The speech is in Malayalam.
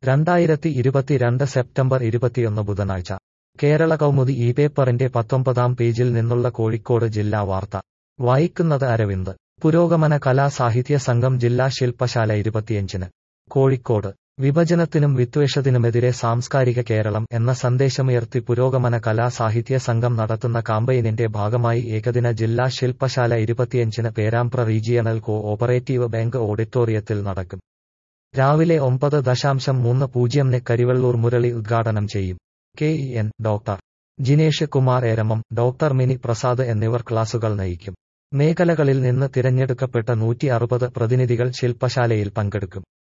രണ്ടായിരത്തി ഇരുപത്തിരണ്ട് സെപ്റ്റംബർ ഇരുപത്തിയൊന്ന് ബുധനാഴ്ച കേരള കൗമുദി ഈ പേപ്പറിന്റെ പത്തൊമ്പതാം പേജിൽ നിന്നുള്ള കോഴിക്കോട് ജില്ലാ വാർത്ത വായിക്കുന്നത് അരവിന്ദ് പുരോഗമന കലാ സാഹിത്യ സംഘം ജില്ലാ ശില്പശാല ഇരുപത്തിയഞ്ചിന് കോഴിക്കോട് വിഭജനത്തിനും വിദ്വേഷത്തിനുമെതിരെ സാംസ്കാരിക കേരളം എന്ന സന്ദേശമുയർത്തി പുരോഗമന കലാ സാഹിത്യ സംഘം നടത്തുന്ന കാമ്പയിനിന്റെ ഭാഗമായി ഏകദിന ജില്ലാ ശില്പശാല ഇരുപത്തിയഞ്ചിന് Perambra regional cooperative bank ഓഡിറ്റോറിയത്തിൽ നടക്കും രാവിലെ ഒമ്പത് ദശാംശം മൂന്ന് പൂജ്യംന് കരിവള്ളൂർ മുരളി ഉദ്ഘാടനം ചെയ്യും K E N doctor Jinesh Kumar Eramam doctor Mini Prasad എന്നിവർ ക്ലാസുകൾ നയിക്കും മേഖലകളിൽ നിന്ന് തിരഞ്ഞെടുക്കപ്പെട്ട നൂറ്റി അറുപത് പ്രതിനിധികൾ ശില്പശാലയിൽ പങ്കെടുക്കും